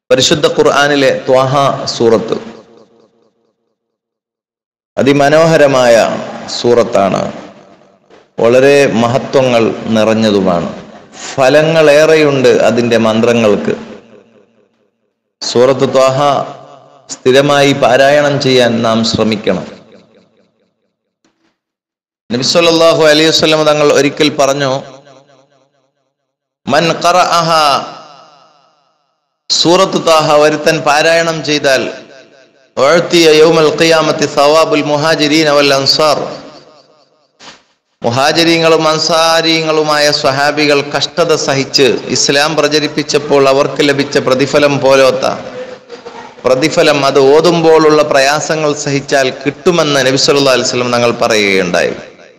പരിശുദ്ധ ഖുർആാനിലെ ത്വാഹ സൂറത്ത് അതിമനോഹരമായ സൂറത്താണ് വളരെ മഹത്വങ്ങൾ നിറഞ്ഞതുമാണ് ഫലങ്ങളേറെയുണ്ട് അതിൻ്റെ മന്ത്രങ്ങൾക്ക് സൂറത്ത് ത്വാഹ സ്ഥിരമായി പാരായണം ചെയ്യാൻ നാം ശ്രമിക്കണം നബിസ്വല്ലാഹു അലൈഹി വസ്ലം തങ്ങൾ ഒരിക്കൽ പറഞ്ഞു മൻ ഖറഅഹ സൂറത്ത് താഹ ഒരുത്തൻ പാരായണം ചെയ്താൽ ഉഴത്തിയ യൗമൽ ഖിയാമത്തി സവാബുൽ മുഹാജിരീൻ വൽ അൻസാർ മുഹാജിരീങ്ങളും അൻസാരീങ്ങളുമായ സ്വഹാബികൾ കഷ്ടത സഹിച്ച് ഇസ്ലാം പ്രചരിപ്പിച്ചപ്പോൾ അവർക്ക് ലഭിച്ച പ്രതിഫലം പോലോത്ത പ്രതിഫലം അത് ഓതുമ്പോഴുള്ള പ്രയാസങ്ങൾ സഹിച്ചാൽ കിട്ടുമെന്ന് നബി സല്ലല്ലാഹു അലൈഹി വസല്ലം തങ്ങൾ പറയുകയുണ്ടായി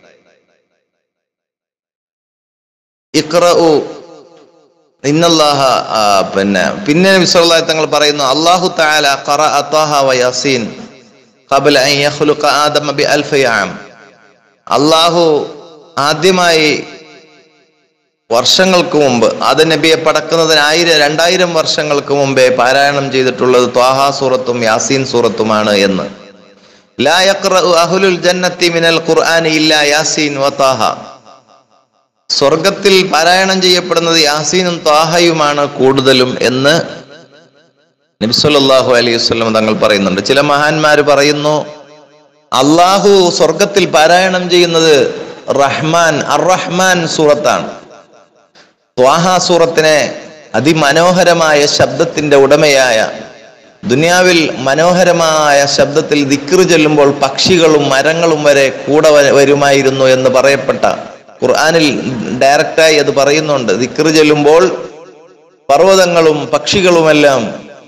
ഇഖ്റഉ ഇന്നല്ലാഹ ആ, പിന്നെ പിന്നെ നബി സല്ലല്ലാഹു അലൈഹി തങ്ങൾ പറയുന്നു അല്ലാഹു തആല ഖറഅ ത്വാഹ വ യാസീൻ ഖബല അൻ യഖ്ലുഖ ആദമ ബി അൽഫി ആം അല്ലാഹു ആദ്യമായി വർഷങ്ങൾക്ക് മുമ്പ് അത് നബിയെ പടക്കുന്നതിന് ആയിരം രണ്ടായിരം വർഷങ്ങൾക്ക് മുമ്പേ പാരായണം ചെയ്തിട്ടുള്ളത് ത്വാഹ സൂറത്തും യാസീൻ സൂറത്തുമാണ് എന്ന് ലാ യഖ്റഉ അഹ്ലുൽ ജന്നത്തി മിനൽ ഖുർആനി ഇല്ലാ യാസീൻ വ ത്വാഹ സ്വർഗത്തിൽ പാരായണം ചെയ്യപ്പെടുന്നത് യാസീനും ത്വാഹയുമാണ് കൂടുതലും എന്ന് നബിസ്വല്ലാഹു അലൈഹി വസ്ലം തങ്ങൾ പറയുന്നുണ്ട് ചില മഹാന്മാര് പറയുന്നു അള്ളാഹു സ്വർഗത്തിൽ പാരായണം ചെയ്യുന്നത് റഹ്മാൻ അർ റഹ്മാൻ സൂറത്താണ് ത്വാഹ സൂറത്തിനെ അതിമനോഹരമായ ശബ്ദത്തിന്റെ ഉടമയായ ദുനിയാവിൽ മനോഹരമായ ശബ്ദത്തിൽ ദിക്റ് ചൊല്ലുമ്പോൾ പക്ഷികളും മരങ്ങളും വരെ കൂടെ വ- വരുമായിരുന്നു എന്ന് പറയപ്പെട്ട ഖുർആനിൽ ഡയറക്റ്റായി അത് പറയുന്നുണ്ട് ദിക്റ് ചൊല്ലുമ്പോൾ പർവ്വതങ്ങളും പക്ഷികളുമെല്ലാം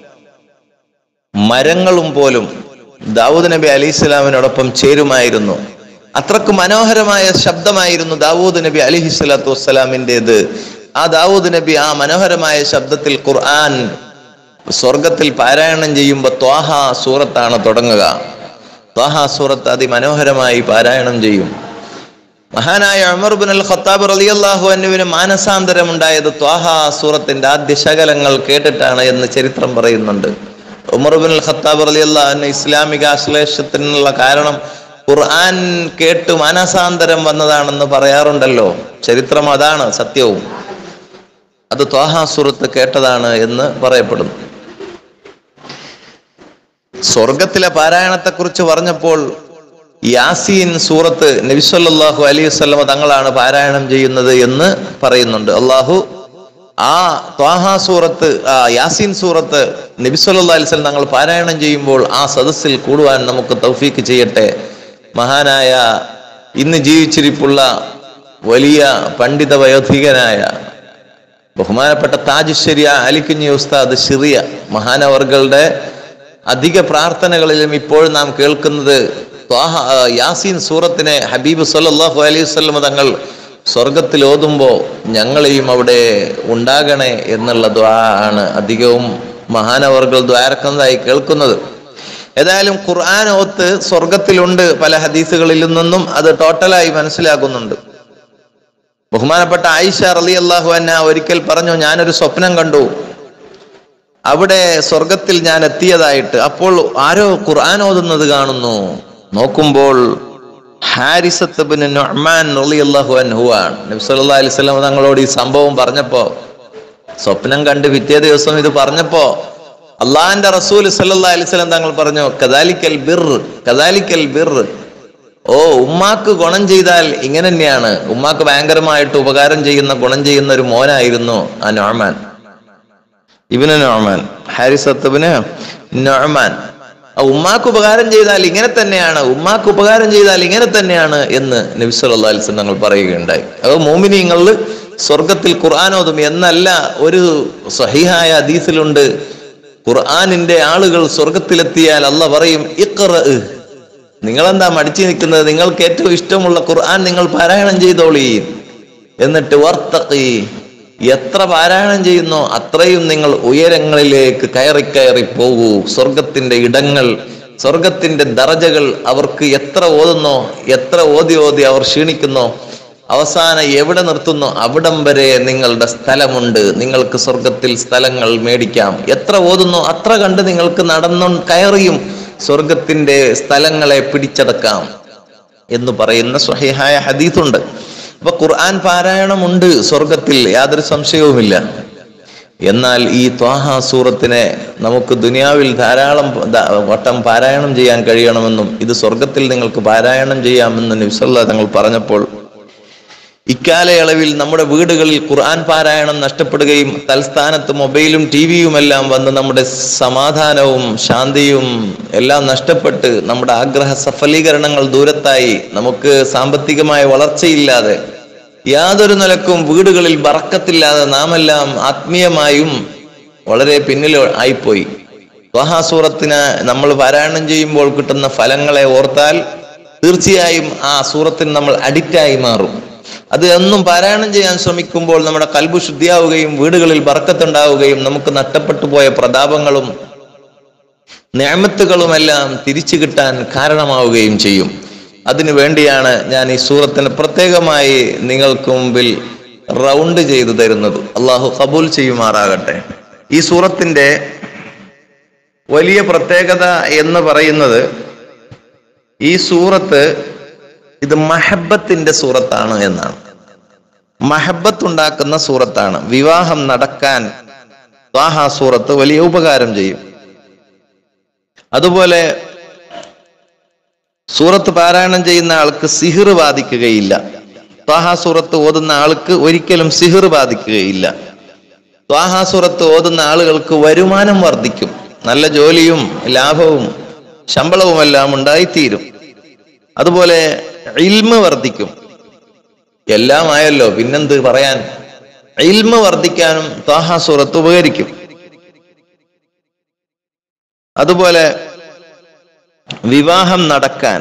മരങ്ങളും പോലും ദാവൂദ് നബി അലി ഇസ്ലാമിനോടൊപ്പം ചേരുമായിരുന്നു അത്രക്ക് മനോഹരമായ ശബ്ദമായിരുന്നു ദാവൂദ് നബി അലിഹി സ്വലാത്തു വസ്സലാമിൻ്റെത് ആ ദാവൂദ് നബി ആ മനോഹരമായ ശബ്ദത്തിൽ ഖുർആൻ സ്വർഗത്തിൽ പാരായണം ചെയ്യുമ്പോൾ ത്വാഹ സൂറത്താണ് തുടങ്ങുക ത്വാഹ സൂറത്ത് അതിമനോഹരമായി പാരായണം ചെയ്യും മഹാനായ ഉമർ ബിൻ അൽ ഖത്താബ് റളിയല്ലാഹു അൻഹുവിന് മാനസാന്തരം ഉണ്ടായത് ത്വാഹ സൂറത്തിന്റെ ആദ്യ ശകലങ്ങൾ കേട്ടിട്ടാണ് എന്ന് ചരിത്രം പറയുന്നുണ്ട് ഉമർ ബിൻ അൽ ഖത്താബ് റളിയല്ലാഹു അൻഹു ഇസ്ലാമിക ആശ്ലേഷത്തിനുള്ള കാരണം ഖുർആൻ കേട്ട് മാനസാന്തരം വന്നതാണെന്ന് പറയാറുണ്ടല്ലോ ചരിത്രം അതാണ് സത്യവും അത് ത്വാഹ സൂറത്ത് കേട്ടതാണ് എന്ന് പറയപ്പെടുന്നു സ്വർഗത്തിലെ പാരായണത്തെക്കുറിച്ച് പറഞ്ഞപ്പോൾ യാസീൻ സൂറത്ത് നബിസ്വല്ലാഹു അലൈഹി വസല്ലമ തങ്ങളാണ് പാരായണം ചെയ്യുന്നത് എന്ന് പറയുന്നുണ്ട് അള്ളാഹു ആ ത്വാഹ സൂറത്ത് ആ യാസീൻ സൂറത്ത് നബിസ്വല്ലാ അലൈഹി വസല്ലം തങ്ങൾ പാരായണം ചെയ്യുമ്പോൾ ആ സദസ്സിൽ കൂടുവാൻ നമുക്ക് തൗഫീക്ക് ചെയ്യട്ടെ മഹാനായ ഇന്ന് ജീവിച്ചിരിപ്പുള്ള വലിയ പണ്ഡിത വയോധികനായ ബഹുമാനപ്പെട്ട താജ് ശരിയ അലിക്കുഞ്ഞി ഉസ്താദ് ഷിറിയ മഹാനവർകളുടെ അധിക പ്രാർത്ഥനകളിലും ഇപ്പോൾ നാം കേൾക്കുന്നത് ത്വാഹ ആ, യാസീൻ സൂറത്തിനെ ഹബീബ് സല്ലല്ലാഹു അലൈഹി വസല്ലം തങ്ങൾ സ്വർഗത്തിൽ ഓതുമ്പോൾ ഞങ്ങളെയും അവിടെ ഉണ്ടാകണേ എന്നുള്ള ദ്വാ ആണ് അധികവും മഹാനവർകൾ ദ്വാരക്കുന്നതായി കേൾക്കുന്നത് ഏതായാലും ഖുർആൻ ഓത്ത് സ്വർഗത്തിലുണ്ട് പല ഹദീസുകളിൽ നിന്നും അത് ടോട്ടലായി മനസ്സിലാകുന്നുണ്ട് ബഹുമാനപ്പെട്ട ആയിഷ റലി അള്ളാഹു അന്ന ഒരിക്കൽ പറഞ്ഞു ഞാനൊരു സ്വപ്നം കണ്ടു അവിടെ സ്വർഗത്തിൽ ഞാൻ എത്തിയതായിട്ട് അപ്പോൾ ആരോ ഖുർആൻ ഓതുന്നത് കാണുന്നു നോക്കുമ്പോൾ ഹാരിസത്ത് ബിൻ നുഅ്മാൻ റളിയല്ലാഹു അൻഹു ആണ് നബി സല്ലല്ലാഹു അലൈഹി വസല്ലം തങ്ങളോട് ഈ സംഭവം പറഞ്ഞപ്പോ സ്വപ്നം കണ്ട് പിറ്റേ ദിവസം ഇത് പറഞ്ഞപ്പോ അള്ളാഹിന്റെ റസൂൽ സല്ലല്ലാഹു അലൈഹി വസല്ലം തങ്ങൾ പറഞ്ഞു കദാലിക്കൽ ബിർ കദാലിക്കൽ ബിർ ഓ ഉമ്മാക്ക് ഗുണം ചെയ്താൽ ഇങ്ങനെ തന്നെയാണ് ഉമ്മാക്ക് ഭയങ്കരമായിട്ട് ഉപകാരം ചെയ്യുന്ന ഗുണം ചെയ്യുന്ന ഒരു മോനായിരുന്നു ആ നോമാൻ ഇബിന് നോമാൻ ഹാരിസത്തുബിന് നോമാൻ ആ ഉമ്മാക്ക് ഉപകാരം ചെയ്താൽ ഇങ്ങനെ തന്നെയാണ് ഉമ്മാക്ക് ഉപകാരം ചെയ്താൽ ഇങ്ങനെ തന്നെയാണ് എന്ന് നബി സല്ലല്ലാഹു അലൈഹി വസല്ലം തങ്ങൾ പറയുകയുണ്ടായി അത് മോമിനിങ്ങളിൽ സ്വർഗത്തിൽ ഖുർആൻ ഓതും എന്നല്ല ഒരു സഹിഹായ ഹദീസിലുണ്ട് ഖുർആനിന്റെ ആളുകൾ സ്വർഗത്തിലെത്തിയാൽ അല്ല പറയും ഇഖ്റ നിങ്ങളെന്താ മടിച്ചു നിൽക്കുന്നത് നിങ്ങൾക്ക് ഏറ്റവും ഇഷ്ടമുള്ള ഖുർആൻ നിങ്ങൾ പാരായണം ചെയ്തോളീ എന്നിട്ട് വർത്തഖി എത്ര പാരായണം ചെയ്യുന്നോ അത്രയും നിങ്ങൾ ഉയരങ്ങളിലേക്ക് കയറി കയറി പോകൂ സ്വർഗത്തിന്റെ ഇടങ്ങൾ സ്വർഗത്തിന്റെ ദറജകൾ അവർക്ക് എത്ര ഓതുന്നോ എത്ര ഓതി ഓതി അവർ ക്ഷീണിക്കുന്നോ അവസാനം എവിടെ നിർത്തുന്നു അവിടം വരെ നിങ്ങളുടെ സ്ഥലമുണ്ട് നിങ്ങൾക്ക് സ്വർഗത്തിൽ സ്ഥലങ്ങൾ മേടിക്കാം എത്ര ഓതുന്നു അത്ര കണ്ട് നിങ്ങൾക്ക് നടന്നു കയറിയും സ്വർഗത്തിന്റെ സ്ഥലങ്ങളെ പിടിച്ചടക്കാം എന്ന് പറയുന്ന സ്വഹിഹായ ഹദീസുണ്ട് അപ്പൊ ഖുർആൻ പാരായണമുണ്ട് സ്വർഗത്തിൽ യാതൊരു സംശയവുമില്ല എന്നാൽ ഈ ത്വാഹ സൂറത്തിനെ നമുക്ക് ദുനിയാവിൽ ധാരാളം ദ- വട്ടം പാരായണം ചെയ്യാൻ കഴിയണമെന്നും ഇത് സ്വർഗത്തിൽ നിങ്ങൾക്ക് പാരായണം ചെയ്യാമെന്നും നബ്സല്ല തങ്ങൾ പറഞ്ഞപ്പോൾ ഇക്കാലയളവിൽ നമ്മുടെ വീടുകളിൽ ഖുർആൻ പാരായണം നഷ്ടപ്പെടുകയും തൽസ്ഥാനത്ത് മൊബൈലും ടി വിയും എല്ലാം വന്ന് നമ്മുടെ സമാധാനവും ശാന്തിയും എല്ലാം നഷ്ടപ്പെട്ട് നമ്മുടെ ആഗ്രഹ സഫലീകരണങ്ങൾ ദൂരത്തായി നമുക്ക് സാമ്പത്തികമായ വളർച്ചയില്ലാതെ യാതൊരു നിലക്കും വീടുകളിൽ ബറക്കത്തില്ലാതെ നാമെല്ലാം ആത്മീയമായും വളരെ പിന്നിൽ ആയിപ്പോയി ത്വഹാസൂറത്തിന് നമ്മൾ പാരായണം ചെയ്യുമ്പോൾ കിട്ടുന്ന ഫലങ്ങളെ ഓർത്താൽ തീർച്ചയായും ആ സൂറത്തിന് നമ്മൾ അഡിക്റ്റായി മാറും അത് എന്നും പാരായണം ചെയ്യാൻ ശ്രമിക്കുമ്പോൾ നമ്മുടെ കൽബ് ശുദ്ധിയാവുകയും വീടുകളിൽ ബറക്കത്തുണ്ടാവുകയും നമുക്ക് നഷ്ടപ്പെട്ടു പോയ പ്രതാപങ്ങളും ഞാമത്തുകളുമെല്ലാം തിരിച്ചു കിട്ടാൻ കാരണമാവുകയും ചെയ്യും അതിനു വേണ്ടിയാണ് ഞാൻ ഈ സൂറത്തിന് പ്രത്യേകമായി നിങ്ങൾക്ക് മുമ്പിൽ റൗണ്ട് ചെയ്തു തരുന്നത് അള്ളാഹു കബൂൽ ചെയ്യുമാറാകട്ടെ ഈ സൂറത്തിന്റെ വലിയ പ്രത്യേകത എന്ന് പറയുന്നത് ഈ സൂറത്ത് ഇത് മഹബത്തിന്റെ സൂറത്താണ് എന്നാണ് മഹബത്ത് ഉണ്ടാക്കുന്ന സൂറത്താണ് വിവാഹം നടക്കാൻ ത്വാഹ സൂറത്ത് വലിയ ഉപകാരം ചെയ്യും അതുപോലെ സൂറത്ത് പാരായണം ചെയ്യുന്ന ആൾക്ക് സിഹിർ ബാധിക്കുകയില്ല ത്വാഹ സൂറത്ത് ഓതുന്ന ആൾക്ക് ഒരിക്കലും സിഹിർ ബാധിക്കുകയില്ല ത്വാഹ സൂറത്ത് ഓതുന്ന ആളുകൾക്ക് വരുമാനം വർദ്ധിക്കും നല്ല ജോലിയും ലാഭവും ശമ്പളവുമെല്ലാം ഉണ്ടായിത്തീരും അതുപോലെ ഇൽമ വർദ്ധിക്കും എല്ലാം ആയല്ലോ പിന്നെന്ത് പറയാൻ ഇൽമ വർദ്ധിക്കാനും ത്വാഹ സൂറത്ത് ഉപകരിക്കും അതുപോലെ വിവാഹം നടക്കാൻ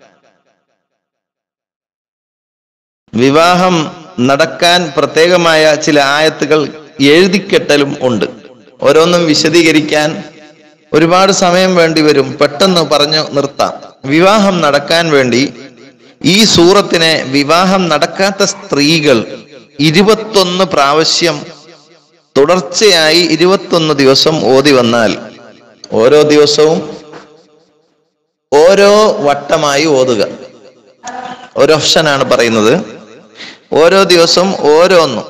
വിവാഹം നടക്കാൻ പ്രത്യേകമായ ചില ആയത്തുകൾ എഴുതിക്കെട്ടലും ഉണ്ട് ഓരോന്നും വിശദീകരിക്കാൻ ഒരുപാട് സമയം വേണ്ടി വരും പെട്ടെന്ന് പറഞ്ഞു നിർത്താം വിവാഹം നടക്കാൻ വേണ്ടി ഈ സൂറത്തിനെ വിവാഹം നടക്കാത്ത സ്ത്രീകൾ ഇരുപത്തൊന്ന് പ്രാവശ്യം തുടർച്ചയായി ഇരുപത്തൊന്ന് ദിവസം ഓതി വന്നാൽ ഓരോ ദിവസവും ഓരോ വട്ടമായി ഓതുക ഒരു ഓപ്ഷനാണ് പറയുന്നത് ഓരോ ദിവസം ഓരോന്നും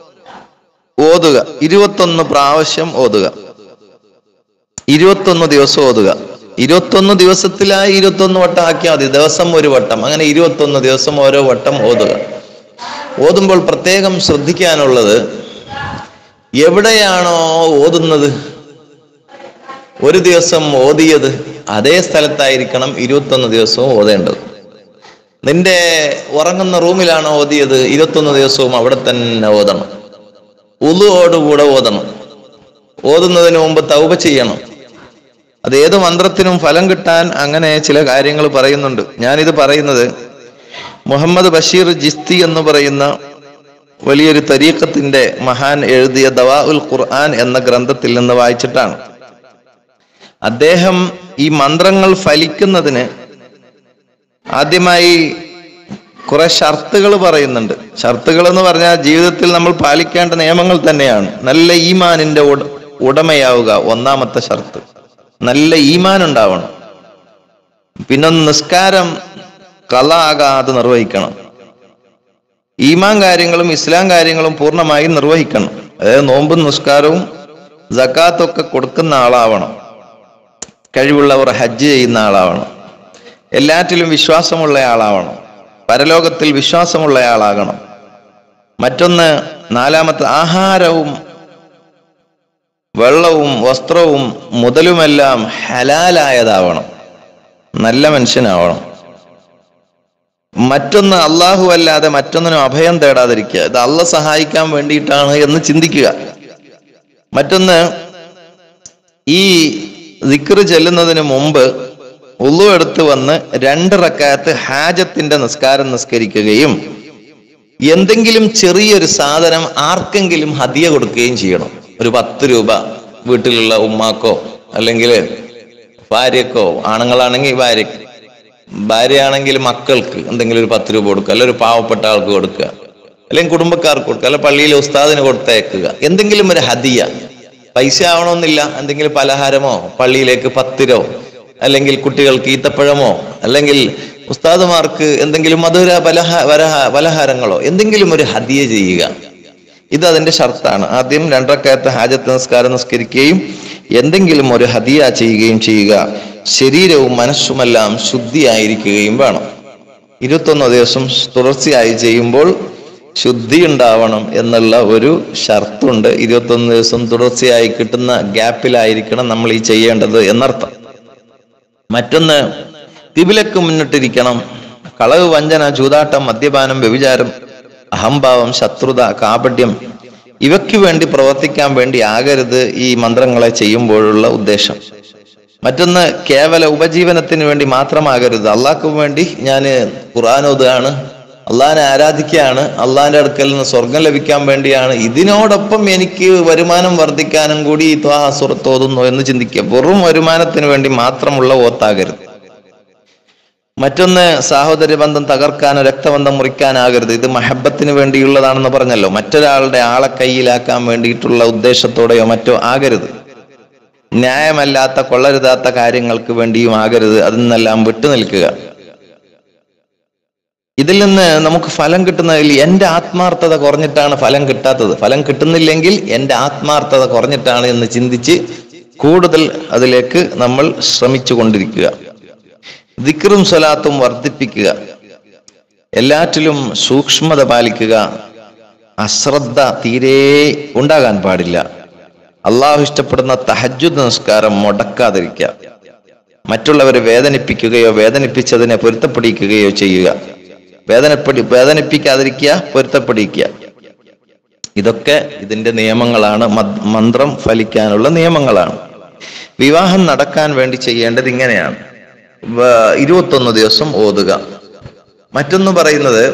ഓതുക ഇരുപത്തൊന്ന് പ്രാവശ്യം ഓതുക ഇരുപത്തൊന്ന് ദിവസം ഓതുക ഇരുപത്തൊന്ന് ദിവസത്തിലായി ഇരുപത്തൊന്ന് വട്ടം ആക്കിയാൽ മതി ദിവസം ഒരു വട്ടം അങ്ങനെ ഇരുപത്തൊന്ന് ദിവസം ഓരോ വട്ടം ഓതുക ഓതുമ്പോൾ പ്രത്യേകം ശ്രദ്ധിക്കാനുള്ളത് എവിടെയാണോ ഓതുന്നത് ഒരു ദിവസം ഓതിയത് അതേ സ്ഥലത്തായിരിക്കണം ഇരുപത്തൊന്ന് ദിവസവും ഓതേണ്ടത് നിന്റെ ഉറങ്ങുന്ന റൂമിലാണോ ഓതിയത് ഇരുപത്തൊന്ന് ദിവസവും അവിടെ തന്നെ ഓതണം ഉളുവോടുകൂടെ ഓതണം ഓതുന്നതിന് മുമ്പ് തൗബ ചെയ്യണം അത് ഏത് മന്ത്രത്തിനും ഫലം കിട്ടാൻ അങ്ങനെ ചില കാര്യങ്ങൾ പറയുന്നുണ്ട് ഞാനിത് പറയുന്നത് മുഹമ്മദ് ബഷീർ ജിസ്തി എന്ന് പറയുന്ന വലിയൊരു തരീഖത്തിന്റെ മഹാൻ എഴുതിയ ദവാ ഉൽ ഖുർആൻ എന്ന ഗ്രന്ഥത്തിൽ നിന്ന് വായിച്ചിട്ടാണ് അദ്ദേഹം ഈ മന്ത്രങ്ങൾ ഫലിക്കുന്നതിന് ആദ്യമായി കുറെ ഷർത്തുകൾ പറയുന്നുണ്ട് ഷർത്തുകൾ എന്ന് പറഞ്ഞാൽ ജീവിതത്തിൽ നമ്മൾ പാലിക്കേണ്ട നിയമങ്ങൾ തന്നെയാണ് നല്ല ഈമാനിന്റെ ഉട- ഉടമയാവുക ഒന്നാമത്തെ ഷർത്ത് നല്ല ഈമാൻ ഉണ്ടാവണം പിന്നൊന്ന് നിസ്കാരം കല ആകാതെ നിർവഹിക്കണം ഈമാൻ കാര്യങ്ങളും ഇസ്ലാം കാര്യങ്ങളും പൂർണ്ണമായും നിർവഹിക്കണം അതായത് നോമ്പും നിസ്കാരവും ജക്കാത്തും ഒക്കെ കൊടുക്കുന്ന ആളാവണം കഴിവുള്ളവർ ഹജ്ജ് ചെയ്യുന്ന ആളാവണം എല്ലാറ്റിലും വിശ്വാസമുള്ള ആളാവണം പരലോകത്തിൽ വിശ്വാസമുള്ള ആളാകണം മറ്റൊന്ന് നാലാമത്തെ ആഹാരവും വെള്ളവും വസ്ത്രവും മുതലുമെല്ലാം ഹലാലായതാവണം നല്ല മനുഷ്യനാവണം മറ്റൊന്ന് അള്ളാഹു അല്ലാതെ മറ്റൊന്നിനും അഭയം തേടാതിരിക്കുക ഇത് അള്ള സഹായിക്കാൻ വേണ്ടിയിട്ടാണ് എന്ന് ചിന്തിക്കുക മറ്റൊന്ന് ഈ ദിക്റ് ചെല്ലുന്നതിന് മുമ്പ് ഉള്ളു എടുത്ത് വന്ന് രണ്ട് റക്കാത്ത് ഹാജത്തിന്റെ നിസ്കാരം നിസ്കരിക്കുകയും എന്തെങ്കിലും ചെറിയൊരു സാധനം ആർക്കെങ്കിലും ഹദിയ കൊടുക്കുകയും ചെയ്യണം ഒരു പത്ത് രൂപ വീട്ടിലുള്ള ഉമ്മാക്കോ അല്ലെങ്കിൽ ഭാര്യക്കോ ആണുങ്ങളാണെങ്കിൽ ഭാര്യക്ക് ഭാര്യയാണെങ്കിൽ മക്കൾക്ക് എന്തെങ്കിലും ഒരു പത്ത് രൂപ കൊടുക്കുക അല്ലെങ്കിൽ ഒരു പാവപ്പെട്ട ആൾക്ക് കൊടുക്കുക അല്ലെങ്കിൽ കുടുംബക്കാർക്ക് കൊടുക്കുക അല്ലെങ്കിൽ പള്ളിയിലെ ഉസ്താദിന് കൊടുത്തയക്കുക എന്തെങ്കിലും ഒരു ഹദിയ പൈസ ആവണമെന്നില്ല എന്തെങ്കിലും പലഹാരമോ പള്ളിയിലേക്ക് പത്തിരോ അല്ലെങ്കിൽ കുട്ടികൾക്ക് ഈത്തപ്പഴമോ അല്ലെങ്കിൽ ഉസ്താദുമാർക്ക് എന്തെങ്കിലും മധുര പലഹ വരഹ പലഹാരങ്ങളോ എന്തെങ്കിലും ഒരു ഹദിയ ചെയ്യുക ഇത് അതിന്റെ ഷർത്താണ് ആദ്യം രണ്ടരക്കയത്തെ ഹാജത്ത് നിസ്കാരം നിസ്കരിക്കുകയും എന്തെങ്കിലും ഒരു ഹദിയ ചെയ്യുകയും ചെയ്യുക ശരീരവും മനസ്സുമെല്ലാം ശുദ്ധിയായിരിക്കുകയും വേണം ഇരുപത്തൊന്ന് ദിവസം തുടർച്ചയായി ചെയ്യുമ്പോൾ ശുദ്ധി ഉണ്ടാവണം എന്നുള്ള ഒരു ഷർത്തുണ്ട് ഇരുപത്തൊന്ന് ദിവസം തുടർച്ചയായി കിട്ടുന്ന ഗ്യാപ്പിലായിരിക്കണം നമ്മൾ ഈ ചെയ്യേണ്ടത് എന്നർത്ഥം മറ്റൊന്ന് കിബിലക്ക് മുന്നിട്ടിരിക്കണം കളവ് വഞ്ചന ചൂതാട്ടം മദ്യപാനം വ്യഭിചാരം അഹംഭാവം ശത്രുത കാപട്യം ഇവയ്ക്ക് വേണ്ടി പ്രവർത്തിക്കാൻ വേണ്ടി ആകരുത് ഈ മന്ത്രങ്ങളെ ചെയ്യുമ്പോഴുള്ള ഉദ്ദേശം മറ്റൊന്ന് കേവല ഉപജീവനത്തിന് വേണ്ടി മാത്രമാകരുത് അള്ളാഹ്ക്ക് വേണ്ടി ഞാൻ ഖുർആാനോദാണ് അള്ളാഹിനെ ആരാധിക്കുകയാണ് അള്ളാഹിന്റെ അടുക്കൽ നിന്ന് സ്വർഗം ലഭിക്കാൻ വേണ്ടിയാണ് ഇതിനോടൊപ്പം എനിക്ക് വരുമാനം വർദ്ധിക്കാനും കൂടി ഈ ത്വാസുറത്ത് ഓതുന്നു എന്ന് ചിന്തിക്കുക വെറും വരുമാനത്തിന് വേണ്ടി മാത്രമുള്ള ഓത്താകരുത് മറ്റൊന്ന് സാഹോദര്യ ബന്ധം തകർക്കാനോ രക്തബന്ധം മുറിക്കാനാകരുത് ഇത് മഹബത്തിന് വേണ്ടിയുള്ളതാണെന്ന് പറഞ്ഞല്ലോ മറ്റൊരാളുടെ ആളെ കയ്യിലാക്കാൻ വേണ്ടിയിട്ടുള്ള ഉദ്ദേശത്തോടെയോ മറ്റോ ആകരുത് ന്യായമല്ലാത്ത കൊള്ളരുതാത്ത കാര്യങ്ങൾക്ക് വേണ്ടിയും ആകരുത് അതിൽ നിന്നെല്ലാം വിട്ടുനിൽക്കുക ഇതിൽ നിന്ന് നമുക്ക് ഫലം കിട്ടുന്നതിൽ എൻ്റെ ആത്മാർത്ഥത കുറഞ്ഞിട്ടാണ് ഫലം കിട്ടാത്തത് ഫലം കിട്ടുന്നില്ലെങ്കിൽ എൻ്റെ ആത്മാർത്ഥത കുറഞ്ഞിട്ടാണ് എന്ന് ചിന്തിച്ച് കൂടുതൽ അതിലേക്ക് നമ്മൾ ശ്രമിച്ചു കൊണ്ടിരിക്കുക ദിക്റും സ്വലാത്തും വർദ്ധിപ്പിക്കുക എല്ലാറ്റിലും സൂക്ഷ്മത പാലിക്കുക അശ്രദ്ധ തീരെ ഉണ്ടാകാൻ പാടില്ല അള്ളാഹു ഇഷ്ടപ്പെടുന്ന തഹജുദ് നമസ്കാരം മുടക്കാതിരിക്കുക മറ്റുള്ളവരെ വേദനിപ്പിക്കുകയോ വേദനിപ്പിച്ചതിനെ പൊരുത്തപ്പെടിക്കുകയോ ചെയ്യുക വേദനപ്പെടി വേദനിപ്പിക്കാതിരിക്കുക പൊരുത്തപ്പെടിക്കുക ഇതൊക്കെ ഇതിന്റെ നിയമങ്ങളാണ് മദ്- മന്ത്രം ഫലിക്കാനുള്ള നിയമങ്ങളാണ് വിവാഹം നടക്കാൻ വേണ്ടി ചെയ്യേണ്ടത് ഇങ്ങനെയാണ് വ- ഇരുപത്തൊന്ന് ദിവസം ഓതുക മറ്റൊന്ന് പറയുന്നത്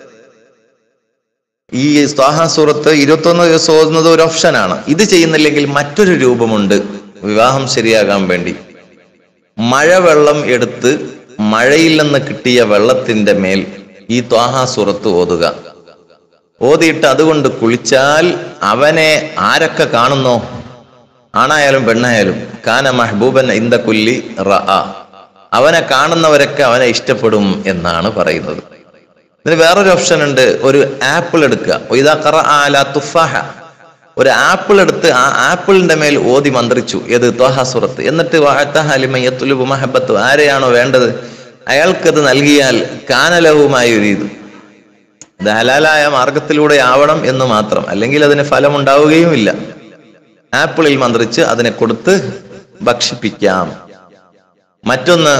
ഈ സ്വാഹ സൂറത്ത് ഇരുപത്തൊന്ന് ദിവസം ഓതുന്നത് ഒരു ഓപ്ഷനാണ് ഇത് ചെയ്യുന്നില്ലെങ്കിൽ മറ്റൊരു രൂപമുണ്ട് വിവാഹം ശരിയാകാൻ വേണ്ടി മഴവെള്ളം എടുത്ത് മഴയിൽ നിന്ന് കിട്ടിയ വെള്ളത്തിന്റെ മേൽ ഈ ത്വാഹ സൂറത്ത് ഓതുക ഓതിയിട്ട് അതുകൊണ്ട് കുളിച്ചാൽ അവനെ ആരൊക്കെ കാണുന്നോ ആണായാലും പെണ്ണായാലും കാന മഹബൂബൻ ഇന്ദ കുല്ലി റഅ അവനെ കാണുന്നവരൊക്കെ അവനെ ഇഷ്ടപ്പെടും എന്നാണ് പറയുന്നത് ഇതിന് വേറൊരു ഓപ്ഷൻ ഉണ്ട് ഒരു ആപ്പിൾ എടുക്കുക ഇതാ കറ ആല തുഫാഹ ഒരു ആപ്പിൾ എടുത്ത് ആ ആപ്പിളിന്റെ മേൽ ഓതി മന്ത്രിച്ചു ഏത് ത്വാഹ സൂറത്ത് എന്നിട്ട് വാഹത്തലിമയ്യത്തുലുബ് മഹബത്ത് ആരെയാണോ വേണ്ടത് അയാൾക്കത് നൽകിയാൽ കാനലവുമായി ഒരു ഇത് ഇത് ഹലാലായ മാർഗത്തിലൂടെ ആവണം എന്ന് മാത്രം അല്ലെങ്കിൽ അതിന് ഫലം ഉണ്ടാവുകയുമില്ല ആപ്പിളിൽ മന്ത്രിച്ച് അതിനെ കൊടുത്ത് ഭക്ഷിപ്പിക്കാം മറ്റൊന്ന്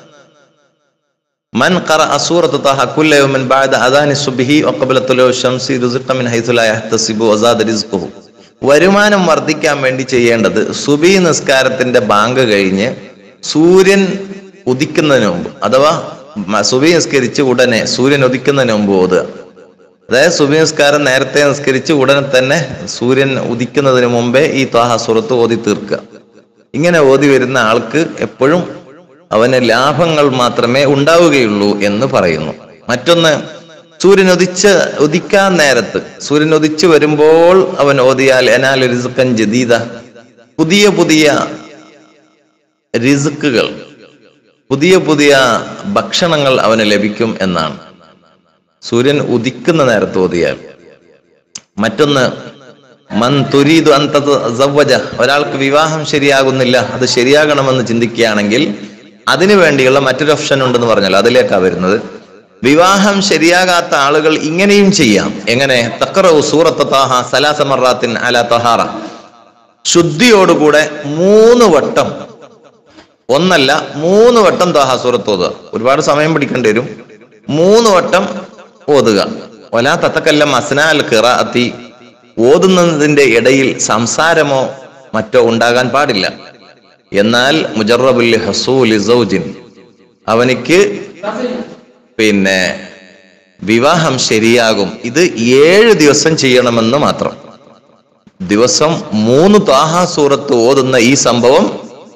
മൻ ഖറഅ സൂറത്ത് തഹ കുല്ല യൗമിൻ ബഅദ അദാനി സുബ്ഹി വഖബല തുലൂ ശംസി റുസിഖ മിൻ ഹൈസു ലാ യഹ്തസിബു വസാദ റിസ്ഖുഹു വരുമാനം വർദ്ധിക്കാൻ വേണ്ടി ചെയ്യേണ്ടത് സുബി നിസ്കാരത്തിന്റെ ബാങ്ക് കഴിഞ്ഞ് സൂര്യൻ ഉദിക്കുന്നതിന് മുമ്പ് അഥവാ മ- സുബി നിസ്കരിച്ച് ഉടനെ സൂര്യൻ ഉദിക്കുന്നതിന് മുമ്പ് ഓതുക അതായത് സുബി നിസ്കാരം നേരത്തെ നിസ്കരിച്ച് ഉടനെ തന്നെ സൂര്യൻ ഉദിക്കുന്നതിന് മുമ്പേ ഈ ത്വാഹ സുറത്ത് ഓതി തീർക്കുക ഇങ്ങനെ ഓതി വരുന്ന ആൾക്ക് എപ്പോഴും അവന് ലാഭങ്ങൾ മാത്രമേ ഉണ്ടാവുകയുള്ളൂ എന്ന് പറയുന്നു മറ്റൊന്ന് സൂര്യൻ ഉദിച്ച് ഉദിക്കാൻ നേരത്ത് സൂര്യൻ ഉദിച്ചു വരുമ്പോൾ അവൻ ഓതിയാൽ എന്നാൽ റിസുക്കൻ ജദീദ പുതിയ പുതിയ റിസുക്കുകൾ പുതിയ പുതിയ ഭക്ഷണങ്ങൾ അവന് ലഭിക്കും എന്നാണ് സൂര്യൻ ഉദിക്കുന്ന നേരത്ത് ഓതിയാൽ മറ്റൊന്ന് മൻ തുരീദു അന്തത് സവ്വജ ഒരാൾക്ക് വിവാഹം ശരിയാകുന്നില്ല അത് ശരിയാകണമെന്ന് ചിന്തിക്കുകയാണെങ്കിൽ അതിനു വേണ്ടിയുള്ള മറ്റൊരു ഓപ്ഷൻ ഉണ്ടെന്ന് പറഞ്ഞല്ലോ അതിലേക്കാ വരുന്നത് വിവാഹം ശരിയാകാത്ത ആളുകൾ ഇങ്ങനെയും ചെയ്യാം എങ്ങനെ തക്കറവ് സൂറത്ത് താഹ സലാസമറാത്തിൻ അല തഹാറ ശുദ്ധിയോടുകൂടെ മൂന്ന് വട്ടം ഒന്നല്ല മൂന്ന് വട്ടം താഹ സൂറത്ത് ഓതുക ഒരുപാട് സമയം പിടിക്കേണ്ടി വരും മൂന്ന് വട്ടം ഓതുക ഒലാ തത്തക്കല്ലം അസ്നാൽ ഖിറാഅത്തി ഓതുന്നതിന്റെ ഇടയിൽ സംസാരമോ മറ്റോ ഉണ്ടാകാൻ പാടില്ല എന്നാൽ മുജറബുൽ ഹസൂലി സൗജിൻ അവനിക്ക് പിന്നെ വിവാഹം ശരിയാകും ഇത് ഏഴ് ദിവസം ചെയ്യണമെന്ന് മാത്രം ദിവസം മൂന്ന് താഹ സൂറത്ത് ഓതുന്ന ഈ സംഭവം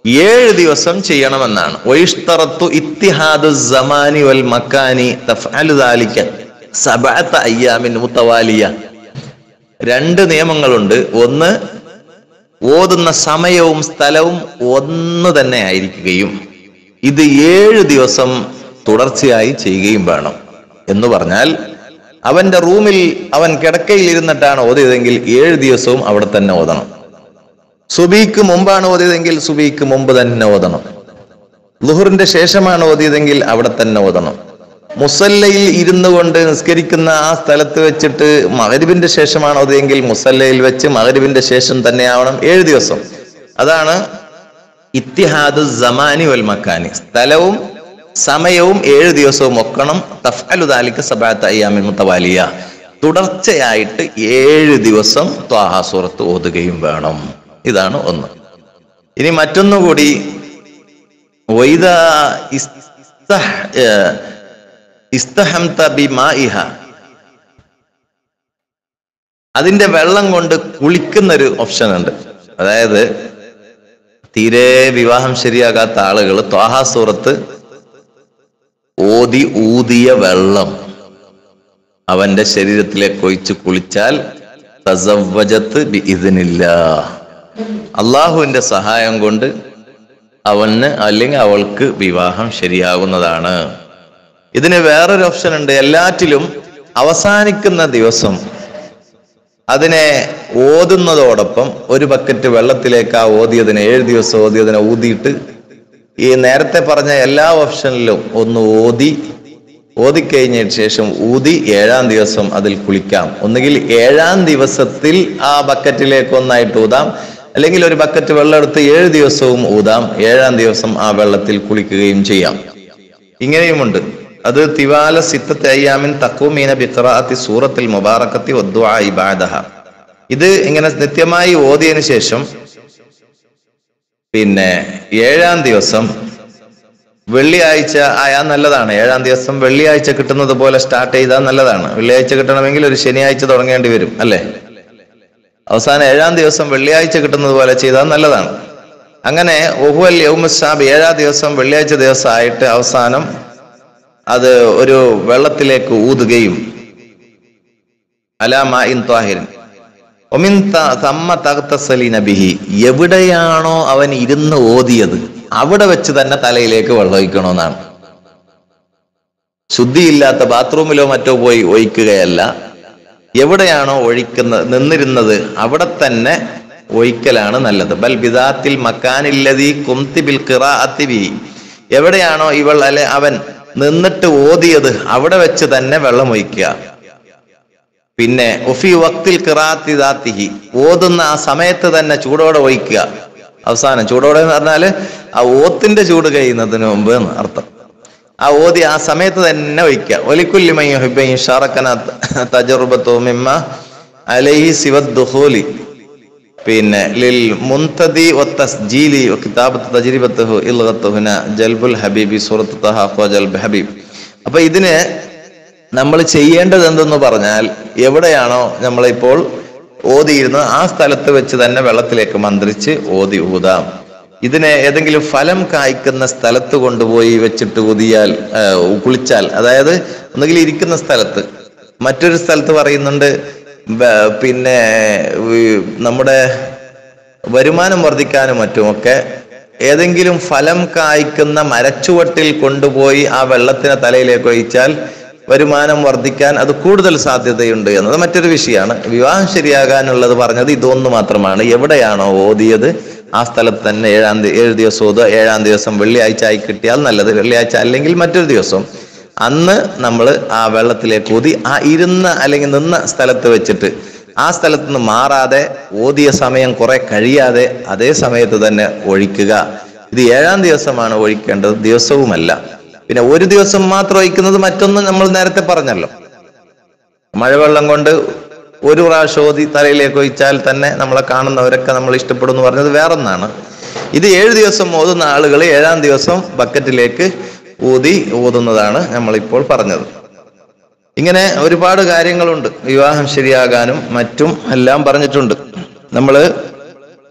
ഏഴ് ദിവസം ചെയ്യണമെന്നാണ് ഒയിഷ്തറത്തു ഇത്തിഹാദു സമാനി വൽ മക്കാനി തഫ്അലു ദാലിക സബഅത്ത അയ്യാമിൻ മുത്തവാലിയ രണ്ട് നിയമങ്ങളുണ്ട് ഒന്ന് ഓതുന്ന സമയവും സ്ഥലവും ഒന്ന് തന്നെ ആയിരിക്കുകയും ഇത് ഏഴ് ദിവസം തുടർച്ചയായി ചെയ്യുകയും വേണം എന്ന് പറഞ്ഞാൽ അവന്റെ റൂമിൽ അവൻ കിടക്കയിൽ ഇരുന്നിട്ടാണ് ഓതിയതെങ്കിൽ ഏഴ് ദിവസവും അവിടെ തന്നെ ഓതണം സുബീക്ക് മുമ്പാണ് ഓതിയതെങ്കിൽ സുബീക്ക് മുമ്പ് തന്നെ ഓതണം ലുഹറിന്റെ ശേഷമാണ് ഓതിയതെങ്കിൽ അവിടെ തന്നെ ഓതണം മുസല്ലയിൽ ഇരുന്നു കൊണ്ട് നിസ്കരിക്കുന്ന ആ സ്ഥലത്ത് വെച്ചിട്ട് മകരിബിന്റെ ശേഷമാണ് ഓതിയെങ്കിൽ മുസല്ലയിൽ വെച്ച് മകരിബിന്റെ ശേഷം തന്നെയാവണം ഏഴ് ദിവസം അതാണ് ഇത്തിഹാദു സമാനി വൽ മക്കാനി സ്ഥലവും സമയവും ഏഴ് ദിവസവും ഒക്കണം തഫ്അലു ദാലിക സബഅത്ത് അയ്യാമിൻ മുത്തവാലിയ തുടർച്ചയായിട്ട് ഏഴ് ദിവസം ത്വാഹ സൂറത്ത് ഓതുകയും വേണം ഇതാണ് ഒന്ന് ഇനി മറ്റൊന്നുകൂടി വൈദ ഇസ്തഹ് ഏഹ് ഇസ്തഹംത ബിമാഇഹ അതിന്റെ വെള്ളം കൊണ്ട് കുളിക്കുന്ന ഒരു ഓപ്ഷൻ ഉണ്ട് അതായത് തീരെ വിവാഹം ശരിയാകാത്ത ആളുകൾ ത്വാഹാ സൂറത്ത് ഓതി ഊതിയ വെള്ളം അവന്റെ ശരീരത്തിലേക്ക് ഒഴിച്ച് കുളിച്ചാൽ തസവ്വജത്ത് ബി ഇതിനില്ല അള്ളാഹുവിന്റെ സഹായം കൊണ്ട് അവന് അല്ലെങ്കിൽ അവൾക്ക് വിവാഹം ശരിയാകുന്നതാണ് ഇതിന് വേറൊരു ഓപ്ഷൻ ഉണ്ട് എല്ലാറ്റിലും അവസാനിക്കുന്ന ദിവസം അതിനെ ഓതുന്നതോടൊപ്പം ഒരു ബക്കറ്റ് വെള്ളത്തിലേക്ക് ആ ഓതിയതിനെ ഏഴ് ദിവസം ഓതിയതിനെ ഊതിയിട്ട് ഈ നേരത്തെ പറഞ്ഞ എല്ലാ ഓപ്ഷനിലും ഒന്ന് ഓതി ഓതിക്കഴിഞ്ഞതിന് ശേഷം ഊതി ഏഴാം ദിവസം അതിൽ കുളിക്കാം ഒന്നുകിൽ ഏഴാം ദിവസത്തിൽ ആ ബക്കറ്റിലേക്ക് ഒന്നായിട്ട് ഊതാം അല്ലെങ്കിൽ ഒരു ബക്കറ്റ് വെള്ളം എടുത്ത് ഏഴ് ദിവസവും ഊതാം ഏഴാം ദിവസം ആ വെള്ളത്തിൽ കുളിക്കുകയും ചെയ്യാം ഇങ്ങനെയുമുണ്ട് അത് തിവാല സിത്തത്തെ അയ്യാമിൻ തക്കൂമീന ബിഖറാഅത്തി സൂറത്തിൽ മുബാറക്കത്തി വദ്ദുആ ഇബാദഹ ഇത് ഇങ്ങനെ നിത്യമായി ഓതിയതിനു ശേഷം പിന്നെ ഏഴാം ദിവസം വെള്ളിയാഴ്ച ആയാൽ നല്ലതാണ് ഏഴാം ദിവസം വെള്ളിയാഴ്ച കിട്ടുന്നത് പോലെ സ്റ്റാർട്ട് ചെയ്താൽ നല്ലതാണ് വെള്ളിയാഴ്ച കിട്ടണമെങ്കിൽ ഒരു ശനിയാഴ്ച തുടങ്ങേണ്ടി വരും അല്ലേ അവസാനം ഏഴാം ദിവസം വെള്ളിയാഴ്ച കിട്ടുന്നത് പോലെ ചെയ്താൽ നല്ലതാണ് അങ്ങനെ ഒഹുവൽ യൗമുസാബ് ഏഴാം ദിവസം വെള്ളിയാഴ്ച ദിവസം ആയിട്ട് അവസാനം അത് ഒരു വെള്ളത്തിലേക്ക് ഊതുകയും അലാമ ഇൻ ത്വാഹിരൻ ഒമിൻ ത- തമ്മ തഖ്തസലിന ബിഹി എവിടെയാണോ അവൻ ഇരുന്ന് ഓതിയത് അവിടെ വെച്ച് തന്നെ തലയിലേക്ക് വെള്ളം ഒഴിക്കണമെന്നാണ് ശുദ്ധിയില്ലാത്ത ബാത്റൂമിലോ മറ്റോ പോയി ഒഴിക്കുകയല്ല എവിടെയാണോ ഒഴിക്കുന്നത് നിന്നിരുന്നത് അവിടെ തന്നെ ഒഴിക്കലാണ് നല്ലത് ബൽ ബിദാത്തിൽ മക്കാനില്ലതി കുംതി ബിൽ ഖിറാഅത്തി ബിഹി എവിടെയാണോ ഇവൾ അല്ലെ അവൻ നിന്നിട്ട് ഓതിയത് അവിടെ വെച്ച് തന്നെ വെള്ളം ഒഴിക്കുക പിന്നെ ഒഫി വക്തിൽ കിറാത്തി ദാത്തിഹി ഓതുന്ന ആ സമയത്ത് തന്നെ ചൂടോടെ ഒഴിക്കുക അവസാനം ചൂടോടെ എന്ന് പറഞ്ഞാല് ആ ഓത്തിന്റെ ചൂട് കഴിയുന്നതിന് മുമ്പ് എന്ന് അർത്ഥം ആ ഓതി ആ സമയത്ത് തന്നെ ഒഴിക്കുക ഒലിക്കുല്ലിമയും ഷാറക്കന തജറുബത്തോ മിമ്മ അലൈഹി സിവദ്ദുഹൂലി പിന്നെ ലിൽ മുൻതദി വത്തസ്ജീലി കിതാബത്ത് തജ്രിബത്തുഹു ഇൽഗത്തുഹുന ജൽബുൽ ഹബീബി സൂറത്ത് തഹ ജൽബ് ഹബീബ് അപ്പൊ ഇതിന് നമ്മൾ ചെയ്യേണ്ടത് എന്തെന്ന് പറഞ്ഞാൽ എവിടെയാണോ നമ്മളിപ്പോൾ ഓതിയിരുന്നത് ആ സ്ഥലത്ത് വെച്ച് തന്നെ വെള്ളത്തിലേക്ക് മന്ത്രിച്ച് ഓതി ഊതാം ഇതിനെ ഏതെങ്കിലും ഫലം കായ്ക്കുന്ന സ്ഥലത്ത് കൊണ്ടുപോയി വെച്ചിട്ട് ഊതിയാൽ ആ, കുളിച്ചാൽ അതായത് ഒന്നുകിൽ ഇരിക്കുന്ന സ്ഥലത്ത് മറ്റൊരു സ്ഥലത്ത് പറയുന്നുണ്ട് ബ- പിന്നെ ഈ നമ്മുടെ വരുമാനം വർദ്ധിക്കാനും മറ്റുമൊക്കെ ഏതെങ്കിലും ഫലം കായ്ക്കുന്ന മരച്ചുവട്ടിൽ കൊണ്ടുപോയി ആ വെള്ളത്തിന് തലയിലേക്ക് ഒഴിച്ചാൽ വരുമാനം വർദ്ധിക്കാൻ അത് കൂടുതൽ സാധ്യതയുണ്ട് എന്നത് മറ്റൊരു വിഷയമാണ് വിവാഹം ശരിയാകാനുള്ളത് പറഞ്ഞത് ഇതൊന്നു മാത്രമാണ് എവിടെയാണോ ഓതിയത് ആ സ്ഥലത്ത് തന്നെ ഏഴാം തീയതി ഏഴ് ദിവസം ഓതുക ഏഴാം ദിവസം വെള്ളിയാഴ്ച ആയി കിട്ടിയാൽ നല്ലത് വെള്ളിയാഴ്ച അല്ലെങ്കിൽ മറ്റൊരു ദിവസം അന്ന് നമ്മൾ ആ വെള്ളത്തിലേക്ക് ഊതി ആ ഇരുന്ന അല്ലെങ്കിൽ നിന്ന സ്ഥലത്ത് വെച്ചിട്ട് ആ സ്ഥലത്ത് നിന്ന് മാറാതെ ഓതിയ സമയം കുറെ കഴിയാതെ അതേ സമയത്ത് തന്നെ ഒഴിക്കുക ഇത് ഏഴാം ദിവസമാണ് ഒഴിക്കേണ്ടത് ദിവസവുമല്ല പിന്നെ ഒരു ദിവസം മാത്രം ഒഴിക്കുന്നത് മറ്റൊന്ന് നമ്മൾ നേരത്തെ പറഞ്ഞല്ലോ മഴവെള്ളം കൊണ്ട് ഒരു പ്രാവശ്യം ഓതി തലയിലേക്ക് ഒഴിച്ചാൽ തന്നെ നമ്മളെ കാണുന്നവരൊക്കെ നമ്മൾ ഇഷ്ടപ്പെടും എന്ന് പറഞ്ഞത് വേറൊന്നാണ് ഇത് ഏഴ് ദിവസം ഓതുന്ന ആളുകൾ ഏഴാം ദിവസം ബക്കറ്റിലേക്ക് ഊതി ഊതുന്നതാണ് നമ്മളിപ്പോൾ പറഞ്ഞത് ഇങ്ങനെ ഒരുപാട് കാര്യങ്ങളുണ്ട് വിവാഹം ശരിയാകാനും മറ്റും എല്ലാം പറഞ്ഞിട്ടുണ്ട് നമ്മൾ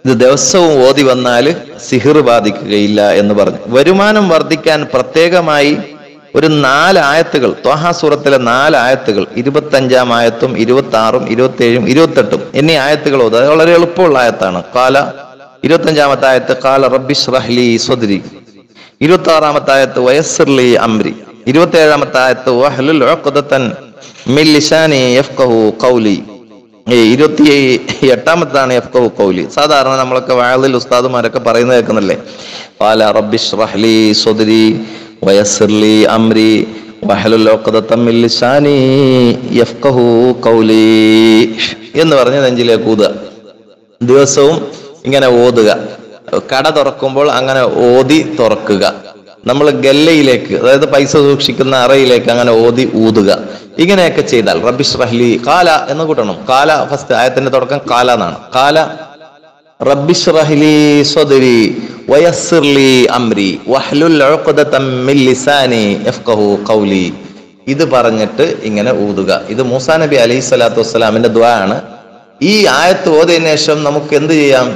ഇത് ദിവസവും ഓതി വന്നാൽ സിഹിർ ബാധിക്കുകയില്ല എന്ന് പറഞ്ഞു വരുമാനം വർദ്ധിക്കാൻ പ്രത്യേകമായി ഒരു നാല് ആയത്തുകൾ ത്വഹാ സൂറത്തിലെ നാല് ആയത്തുകൾ ഇരുപത്തഞ്ചാം ആയത്തും ഇരുപത്തി ആറും ഇരുപത്തി ഏഴും ഇരുപത്തെട്ടും എന്നീ ആയത്തുകൾ ഓതുക അത് വളരെ എളുപ്പമുള്ള ആയത്താണ് കാല ഇരുപത്തഞ്ചാമത്തെ ആയത്ത് കാല റബ്ബിഷ് റഹ്ലി സ്വദരി ഇരുപത്തി ആറാമത്തെ ആയത്ത് വയസ്സിർലി അംരി ഇരുപത്തി ഏഴാമത്തെ ആയത്ത് വഹ്ലുൽ ഉഖ്ദത്തൻ മിൻ ലിസാനി യഫ്ഖഹു ഖൗലി ഈ ഇരുപത്തി എട്ടാമത്താണ് യഫ്ഖഹു ഖൗലി സാധാരണ നമ്മളൊക്കെ വാളിൽ ഉസ്താദുമാരൊക്കെ പറയുന്നത് കേൾക്കുന്നില്ലേ ഖാല റബ്ബിഷ് റഹ്ലി സ്വദരി വയസ്സിർലി അംരി വഹലുൽ ഉഖ്ദത്തൻ മിൻ ലിസാനി യഫ്ഖഹു ഖൗലി എന്ന് പറഞ്ഞ് നെഞ്ചിലേക്ക് ഊതുക ദിവസവും ഇങ്ങനെ ഓതുക കട തുറക്കുമ്പോൾ അങ്ങനെ ഓതി തുറക്കുക നമ്മൾ ഗല്ലയിലേക്ക് അതായത് പൈസ സൂക്ഷിക്കുന്ന അറയിലേക്ക് അങ്ങനെ ഓതി ഊതുക ഇങ്ങനെയൊക്കെ ചെയ്താൽ റബിഷ് റഹ്ലി കാല എന്ന് കൂട്ടണം കാല ഫസ്റ്റ് ആയത്തിന്റെ തുടക്കം കാല എന്നാണ് കാല റബ്ബിഷ് റഹ്ലി സ്വദരി വയസ്സിർലി അംരി വഹ്ലുൽ ഉഖ്ദതം മിൻ ലിസാനി യഫ്ഖഹു ഖൗലി ഇത് പറഞ്ഞിട്ട് ഇങ്ങനെ ഊതുക ഇത് മൂസാ നബി അലൈഹി സ്വലാത്തു വസ്സലാമിന്റെ ദ്വാ ആണ് ഈ ആയത്ത് ഓതിയതിനു ശേഷം നമുക്ക് എന്ത് ചെയ്യാം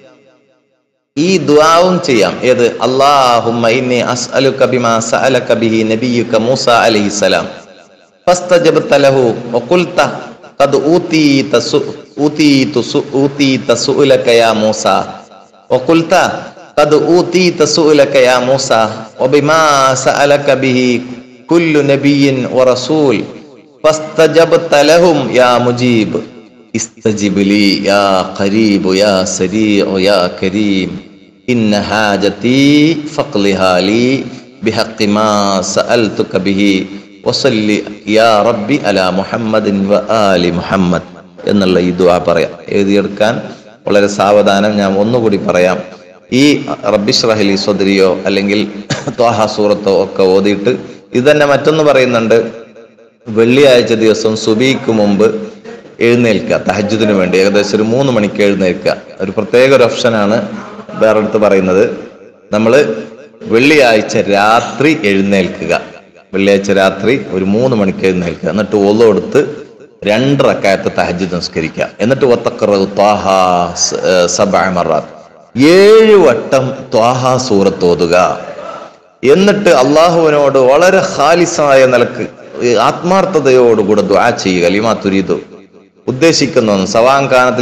ഈ ദുആവും ചെയ്യാം ഏത് അല്ലാഹുമ്മ ഇന്നി അസ്അലുക ബിമാ സഅലക ബിഹി നബിയുക മൂസ അലൈഹിസ്സലാം ഫസ്തജബ്ത ലഹു വഖുൽത ഖദ് ഊതീത സു ഊതീത സു ഊതീത സുഅലക യാ മൂസ വഖുൽത ഖദ് ഊതീത സുഅലക യാ മൂസ വബിമാ സഅലക ബിഹി കുല്ലു നബിയ്യിൻ വറസൂൽ ഫസ്തജബ്ത ലഹും യാ മുജീബ് استجب لي يا قريب يا سريع يا كريم إن حاجتي فقلها لي بحق ما سألتك به وصل يا ربي على محمد وآل محمد എന്നുള്ള ഈ ദുആ പറയാം എഴുതിയെടുക്കാൻ വളരെ സാവധാനം ഞാൻ ഒന്നുകൂടി പറയാം ഈ റബ്ബിഷ് റഹലി സ്വദരിയോ അല്ലെങ്കിൽ ത്വാഹ സൂറത്തോ ഒക്കെ ഓതിയിട്ട് ഇത് തന്നെ മറ്റൊന്ന് പറയുന്നുണ്ട് വെള്ളിയാഴ്ച ദിവസം സുബിക്ക് മുമ്പ് എഴുന്നേൽക്കുക തഹജുദിന് വേണ്ടി ഏകദേശം ഒരു മൂന്ന് മണിക്ക് എഴുന്നേൽക്കുക ഒരു പ്രത്യേക ഒരു ഓപ്ഷനാണ് വേറെ അടുത്ത് പറയുന്നത് നമ്മൾ വെള്ളിയാഴ്ച രാത്രി എഴുന്നേൽക്കുക വെള്ളിയാഴ്ച രാത്രി ഒരു മൂന്ന് മണിക്ക് എഴുന്നേൽക്കുക എന്നിട്ട് ഒന്നു കൊടുത്ത് രണ്ട് റക്കായത്ത് തഹജുദ് നിസ്കരിക്കുക എന്നിട്ട് ഒത്തക്കറ ത്വാഹ സബാമറാത്ത് ഏഴ് വട്ടം ത്വാഹ സൂറത്ത് ഓതുക എന്നിട്ട് അള്ളാഹുവിനോട് വളരെ ഖാലിസായ നിലക്ക് ഈ ആത്മാർത്ഥതയോടുകൂടെ ദ്വാ ചെയ്യുക ലിമാ തുരീദു ഉദ്ദേശിക്കുന്നു സവാങ്കാനത്തിൽ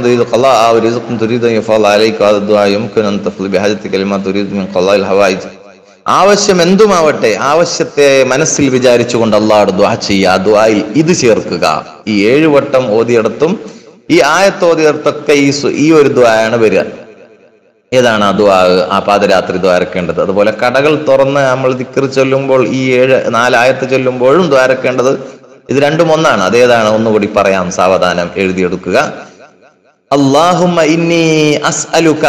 ആവശ്യം എന്തുമാവട്ടെ ആവശ്യത്തെ മനസ്സിൽ വിചാരിച്ചുകൊണ്ട് അള്ളാഹോട് ദ്വാ ചെയ്യുക ആ ദ്വായിൽ ഇത് ചേർക്കുക ഈ ഏഴ് വട്ടം ഓതിയിടത്തും ഈ ആയത്ത് ഓതിയിടത്തൊക്കെ ഈ സു- ഈ ഒരു ദ്വായാണ് വരിക ഏതാണ് ആ ദ്വാ ആ പാദരാത്രി ദ്വാരക്കേണ്ടത് അതുപോലെ കടകൾ തുറന്ന് നമ്മൾ ദിക്കർ ചൊല്ലുമ്പോൾ ഈ ഏഴ് നാലായത്ത് ചൊല്ലുമ്പോഴും ദ്വാരക്കേണ്ടത് ഇത് രണ്ടും ഒന്നാണ് അതേതാണ് ഒന്നുകൂടി പറയാം സാവധാനം എഴുതിയെടുക്കുക അള്ളാഹുമ്മ ഇന്നി അസ്അലുക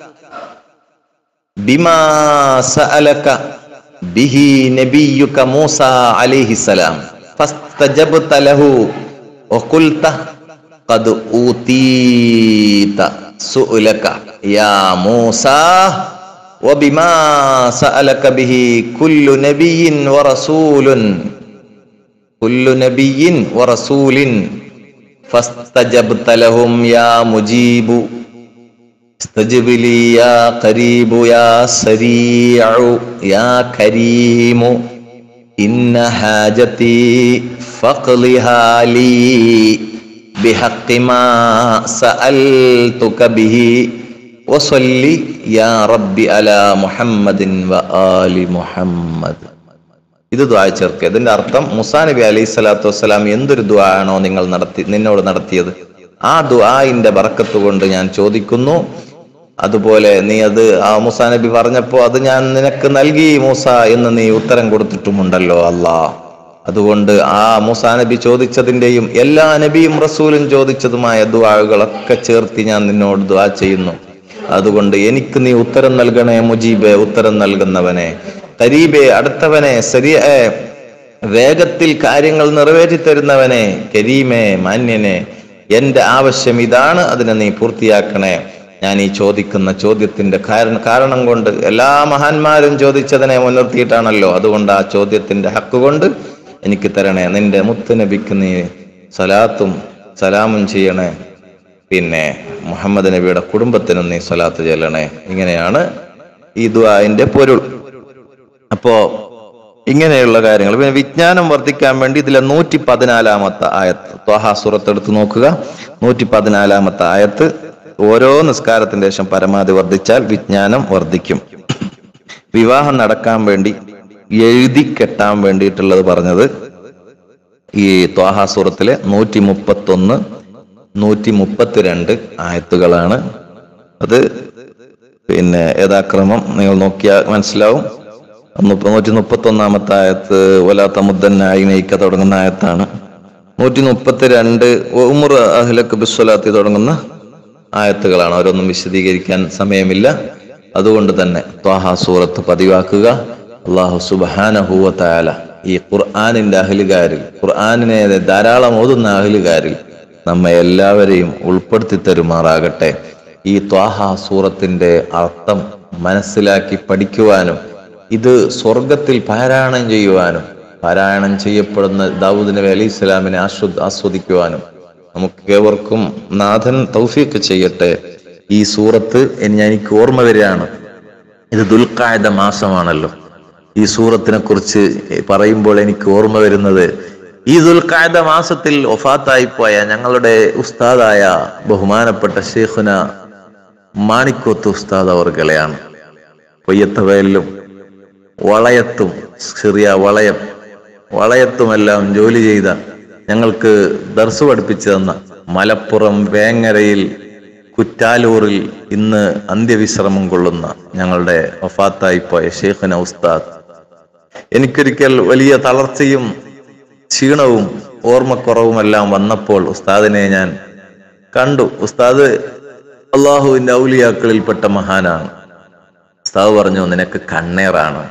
ബിമാ സഅലക ബിഹി നബിയുക മൂസ അലൈഹിസ്സലാം ഫസ്തജബ്ത ലഹു വഖുൽത ഖദ് ഊതീത സുഅലക യാ മൂസ وبما سألك به كل نبي ورسول كل نبي ورسول فاستجبت لهم يا مجيب استجب لي يا قريب يا سريع يا كريم إن حاجتي فاقلها لي بحق ما سألتك به وصل يا رب على محمد وآل محمد ഇത് ദ്വാ ചേർക്കുക ഇതിന്റെ അർത്ഥം മുസാ നബി അലൈഹി സ്വലാത്തു വസ്സലാം എന്തൊരു ദ്വാ ആണോ നിങ്ങൾ നടത്തി നിന്നോട് നടത്തിയത് ആ ദ്വായിന്റെ ബറക്കത്ത് കൊണ്ട് ഞാൻ ചോദിക്കുന്നു അതുപോലെ നീ അത് ആ മുസാ നബി പറഞ്ഞപ്പോ അത് ഞാൻ നിനക്ക് നൽകി മൂസ എന്ന് നീ ഉത്തരം കൊടുത്തിട്ടുമുണ്ടല്ലോ അല്ലാ അതുകൊണ്ട് ആ മൂസാ നബി ചോദിച്ചതിന്റെയും എല്ലാ നബിയും റസൂലും ചോദിച്ചതുമായ ദ്വാകളൊക്കെ ചേർത്തി ഞാൻ നിന്നോട് ദ്വാ ചെയ്യുന്നു അതുകൊണ്ട് എനിക്ക് നീ ഉത്തരം നൽകണേ മുജീബെ ഉത്തരം നൽകുന്നവനെ കരീബെ അടുത്തവനെ ശരിയ വേഗത്തിൽ കാര്യങ്ങൾ നിറവേറ്റി തരുന്നവനെ കരീമേ മാന്യനെ എന്റെ ആവശ്യം ഇതാണ് അതിനെ നീ പൂർത്തിയാക്കണേ ഞാൻ ഈ ചോദിക്കുന്ന ചോദ്യത്തിന്റെ കാരണം കാരണം കൊണ്ട് എല്ലാ മഹാന്മാരും ചോദിച്ചതിനെ മുൻനിർത്തിയിട്ടാണല്ലോ അതുകൊണ്ട് ആ ചോദ്യത്തിന്റെ ഹക്ക് കൊണ്ട് എനിക്ക് തരണേ നിന്റെ മുത്തുനബിക്ക് നീ സലാത്തും സലാമും ചെയ്യണേ പിന്നെ മുഹമ്മദ് നബിയുടെ കുടുംബത്തിനും നീ സ്വലാത്ത് ചെല്ലണേ ഇങ്ങനെയാണ് ഈ ദുആന്റെ പൊരുൾ അപ്പോ ഇങ്ങനെയുള്ള കാര്യങ്ങൾ പിന്നെ വിജ്ഞാനം വർദ്ധിക്കാൻ വേണ്ടി ഇതിലെ നൂറ്റി പതിനാലാമത്തെ ആയത്ത് ത്വഹ സൂറത്ത് എടുത്ത് നോക്കുക നൂറ്റി പതിനാലാമത്തെ ആയത്ത് ഓരോ നിസ്കാരത്തിന്റെ ശേഷം പരമാവധി വർദ്ധിച്ചാൽ വിജ്ഞാനം വർദ്ധിക്കും വിവാഹം നടക്കാൻ വേണ്ടി എഴുതി കെട്ടാൻ വേണ്ടിയിട്ടുള്ളത് പറഞ്ഞത് ഈ ത്വാഹ സൂറത്തിലെ നൂറ്റി മുപ്പത്തൊന്ന് നൂറ്റി മുപ്പത്തിരണ്ട് ആയത്തുകളാണ് അത് പിന്നെ യഥാക്രമം നിങ്ങൾ നോക്കിയാൽ മനസ്സിലാവും മുപ്പ- നൂറ്റി മുപ്പത്തി ഒന്നാമത്തെ ആയത്ത് വലാത്ത മുദ്ദനായി നയിക്ക തുടങ്ങുന്ന ആയത്താണ് നൂറ്റി മുപ്പത്തി രണ്ട് ഉമർ അഹ്ലക്ക് ബിസ്വലാത്തി തുടങ്ങുന്ന ആയത്തുകളാണ് അവരൊന്നും വിശദീകരിക്കാൻ സമയമില്ല അതുകൊണ്ട് തന്നെ ത്വാഹ സൂറത്ത് പതിവാക്കുക അള്ളാഹു സുബാനഹുവ താല ഈ ഖുർആാനിന്റെ അഹലുകാരിൽ ഖുർആാനിനെ ധാരാളം ഓതുന്ന അഹലുകാരിൽ നമ്മെ എല്ലാവരെയും ഉൾപ്പെടുത്തി തരുമാറാകട്ടെ ഈ ത്വാഹ സൂറത്തിന്റെ അർത്ഥം മനസ്സിലാക്കി പഠിക്കുവാനും ഇത് സ്വർഗത്തിൽ പാരായണം ചെയ്യുവാനും പാരായണം ചെയ്യപ്പെടുന്ന ദാവൂദ് നബി അലി ഇസ്ലാമിനെ ആസ്വ ആസ്വദിക്കുവാനും നമുക്ക് ഏവർക്കും നാഥൻ തൗഫീക്ക് ചെയ്യട്ടെ ഈ സൂറത്ത് എൻ- എനിക്ക് ഓർമ്മ വരികയാണ് ഇത് ദുൽഖായത മാസമാണല്ലോ ഈ സൂറത്തിനെ കുറിച്ച് പറയുമ്പോൾ എനിക്ക് ഓർമ്മ വരുന്നത് ഈ ദുൽഖായത മാസത്തിൽ ഒഫാത്തായി പോയ ഞങ്ങളുടെ ഉസ്താദായ ബഹുമാനപ്പെട്ട ഷെയ്ഖുന മാണിക്കോത്ത് ഉസ്താദ് അവർകളെയാണ് പൊയ്യത്തവയലിലും വളയത്തും ചെറിയ വളയം വളയത്തുമെല്ലാം ജോലി ചെയ്ത ഞങ്ങൾക്ക് ദർസ് പഠിപ്പിച്ചു തന്ന മലപ്പുറം വേങ്ങരയിൽ കുറ്റാലൂറിൽ ഇന്ന് അന്ത്യവിശ്രമം കൊള്ളുന്ന ഞങ്ങളുടെ വഫാത്തായി പോയ ഷെയ്ഖുന ഉസ്താദ് എനിക്കൊരിക്കൽ വലിയ തളർച്ചയും ക്ഷീണവും ഓർമ്മക്കുറവുമെല്ലാം വന്നപ്പോൾ ഉസ്താദിനെ ഞാൻ കണ്ടു ഉസ്താദ് അള്ളാഹുവിന്റെ ഔലിയാക്കളിൽപ്പെട്ട മഹാനാണ് ഉസ്താദ് പറഞ്ഞു നിനക്ക് കണ്ണേറാണ്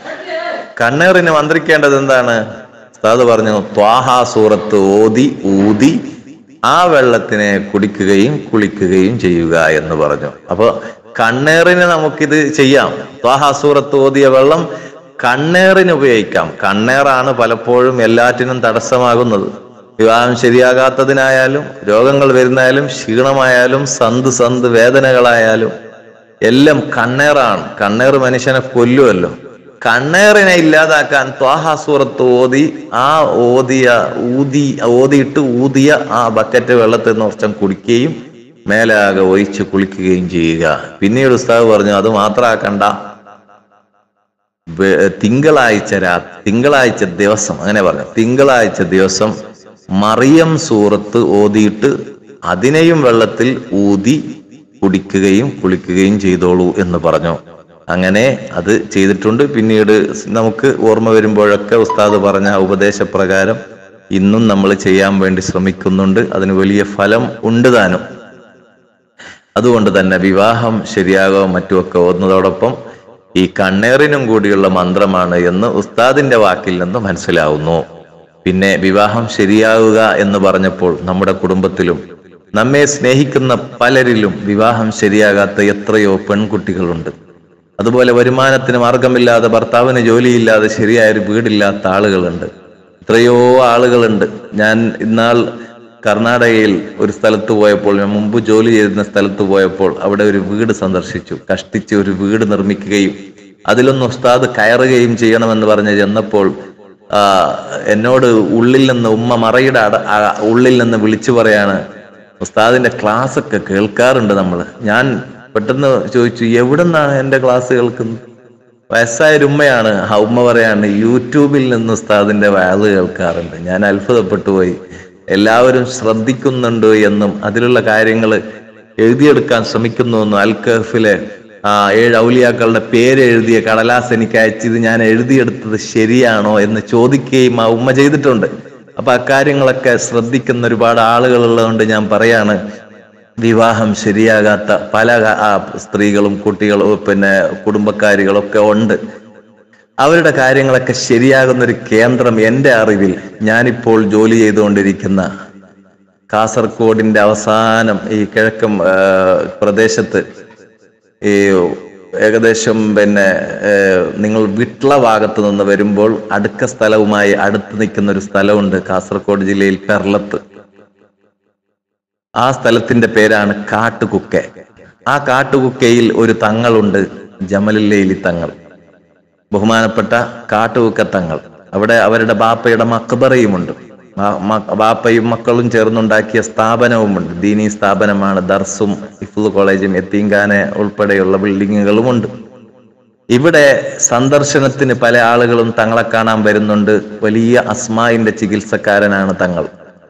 കണ്ണേറിന് മന്ത്രിക്കേണ്ടത് എന്താണ് ഉസ്താദ് പറഞ്ഞു ത്വാഹ സൂറത്ത് ഓതി ഊതി ആ വെള്ളത്തിനെ കുടിക്കുകയും കുളിക്കുകയും ചെയ്യുക എന്ന് പറഞ്ഞു അപ്പൊ കണ്ണേറിന് നമുക്കിത് ചെയ്യാം ത്വാഹ സൂറത്ത് ഓതിയ വെള്ളം കണ്ണേറിന് ഉപയോഗിക്കാം കണ്ണേറാണ് പലപ്പോഴും എല്ലാറ്റിനും തടസ്സമാകുന്നത് വിവാഹം ശരിയാകാത്തതിനായാലും രോഗങ്ങൾ വരുന്നായാലും ക്ഷീണമായാലും സന്ത് സന്ത് വേദനകളായാലും എല്ലാം കണ്ണേറാണ് കണ്ണേർ മനുഷ്യനെ കൊല്ലുമല്ലോ കണ്ണേറിനെ ഇല്ലാതാക്കാൻ ത്വാഹാസൂറത്ത് ഓതി ആ ഓതിയ ഊതി ഓതിയിട്ട് ഊതിയ ആ ബക്കറ്റ് വെള്ളത്തിൽ നിന്ന് കുറച്ചും കുടിക്കുകയും മേലാകെ ഒഴിച്ച് കുളിക്കുകയും ചെയ്യുക പിന്നീട് ഉസ്താദ് പറഞ്ഞു അത് മാത്രമാക്കണ്ട വെ- തിങ്കളാഴ്ച രാ തിങ്കളാഴ്ച ദിവസം അങ്ങനെ പറഞ്ഞു തിങ്കളാഴ്ച ദിവസം മറിയം സൂറത്ത് ഓതിയിട്ട് അതിനെയും വെള്ളത്തിൽ ഊതി കുടിക്കുകയും കുളിക്കുകയും ചെയ്തോളൂ എന്ന് പറഞ്ഞു അങ്ങനെ അത് ചെയ്തിട്ടുണ്ട് പിന്നീട് നമുക്ക് ഓർമ്മ വരുമ്പോഴൊക്കെ ഉസ്താദ് പറഞ്ഞ ആ ഉപദേശപ്രകാരം ഇന്നും നമ്മൾ ചെയ്യാൻ വേണ്ടി ശ്രമിക്കുന്നുണ്ട് അതിന് വലിയ ഫലം ഉണ്ട് താനും അതുകൊണ്ട് തന്നെ വിവാഹം ശരിയാകോ മറ്റുമൊക്കെ ഓതുന്നതോടൊപ്പം ഈ കണ്ണേറിനും കൂടിയുള്ള മന്ത്രമാണ് എന്ന് ഉസ്താദിന്റെ വാക്കിൽ നിന്ന് മനസ്സിലാവുന്നു പിന്നെ വിവാഹം ശരിയാവുക എന്ന് പറഞ്ഞപ്പോൾ നമ്മുടെ കുടുംബത്തിലും നമ്മെ സ്നേഹിക്കുന്ന പലരിലും വിവാഹം ശരിയാകാത്ത എത്രയോ പെൺകുട്ടികളുണ്ട് അതുപോലെ വരുമാനത്തിന് മാർഗമില്ലാതെ ഭർത്താവിന് ജോലിയില്ലാതെ ശരിയായൊരു വീടില്ലാത്ത ആളുകളുണ്ട് എത്രയോ ആളുകളുണ്ട് ഞാൻ ഇന്നാൾ കർണാടകയിൽ ഒരു സ്ഥലത്ത് പോയപ്പോൾ ഞാൻ മുമ്പ് ജോലി ചെയ്തിരുന്ന സ്ഥലത്ത് പോയപ്പോൾ അവിടെ ഒരു വീട് സന്ദർശിച്ചു കഷ്ടിച്ച് ഒരു വീട് നിർമ്മിക്കുകയും അതിലൊന്ന് ഉസ്താദ് കയറുകയും ചെയ്യണമെന്ന് പറഞ്ഞ് ചെന്നപ്പോൾ ആ, എന്നോട് ഉള്ളിൽ നിന്ന് ഉമ്മ മറയുടെ അട ആ, ഉള്ളിൽ നിന്ന് വിളിച്ചു പറയാണ് ഉസ്താദിന്റെ ക്ലാസ് ഒക്കെ കേൾക്കാറുണ്ട് നമ്മൾ ഞാൻ പെട്ടെന്ന് ചോദിച്ചു എവിടുന്നാണ് എന്റെ ക്ലാസ് കേൾക്കുന്നത് വയസ്സായ ഒരു ഉമ്മയാണ് ആ ഉമ്മ പറയാണ് യൂട്യൂബിൽ നിന്ന് ഉസ്താദിന്റെ വയല് കേൾക്കാറുണ്ട് ഞാൻ അത്ഭുതപ്പെട്ടു പോയി എല്ലാവരും ശ്രദ്ധിക്കുന്നുണ്ട് എന്നും അതിലുള്ള കാര്യങ്ങൾ എഴുതിയെടുക്കാൻ ശ്രമിക്കുന്നു എന്നും അൽ കഹഫിലെ ആ ഏഴ് ഔലിയാക്കളുടെ പേര് എഴുതിയ കടലാസ് എനിക്ക് അയച്ചത് ഞാൻ എഴുതിയെടുത്തത് ശരിയാണോ എന്ന് ചോദിക്കുകയും ആ ഉമ്മ ചെയ്തിട്ടുണ്ട് അപ്പൊ അക്കാര്യങ്ങളൊക്കെ ശ്രദ്ധിക്കുന്ന ഒരുപാട് ആളുകൾ ഉള്ളതുകൊണ്ട് ഞാൻ പറയാണ് വിവാഹം ശരിയാകാത്ത പല ക- ആ സ്ത്രീകളും കുട്ടികളും പിന്നെ കുടുംബക്കാരികളൊക്കെ ഉണ്ട് അവരുടെ കാര്യങ്ങളൊക്കെ ശരിയാകുന്ന ഒരു കേന്ദ്രം എൻ്റെ അറിവിൽ ഞാനിപ്പോൾ ജോലി ചെയ്തുകൊണ്ടിരിക്കുന്ന കാസർഗോഡിന്റെ അവസാനം ഈ കിഴക്കൻ ആ, പ്രദേശത്ത് ഈ ഏകദേശം പിന്നെ ഏ, നിങ്ങൾ വിട്ല ഭാഗത്ത് നിന്ന് വരുമ്പോൾ അടുക്ക സ്ഥലവുമായി അടുത്ത് നിൽക്കുന്ന ഒരു സ്ഥലമുണ്ട് കാസർഗോഡ് ജില്ലയിൽ പെർളത്ത് ആ സ്ഥലത്തിന്റെ പേരാണ് കാട്ടുകുക്കെ ആ കാട്ടുകുക്കയിൽ ഒരു തങ്ങളുണ്ട് ജമലുല്ലയിലി തങ്ങൾ ബഹുമാനപ്പെട്ട കാട്ടുകുക്ക തങ്ങൾ അവിടെ അവരുടെ ബാപ്പയുടെ മക്ബറയുമുണ്ട് മ- മ- ബാപ്പയും മക്കളും ചേർന്നുണ്ടാക്കിയ സ്ഥാപനവുമുണ്ട് ദീനി സ്ഥാപനമാണ് ദർസും ഇഫ്ലു കോളേജും എത്തീങ്കാനെ ഉൾപ്പെടെയുള്ള ബിൽഡിങ്ങുകളുമുണ്ട് ഇവിടെ സന്ദർശനത്തിന് പല ആളുകളും തങ്ങളെ കാണാൻ വരുന്നുണ്ട് വലിയ അസ്മായിന്റെ ചികിത്സക്കാരനാണ് തങ്ങൾ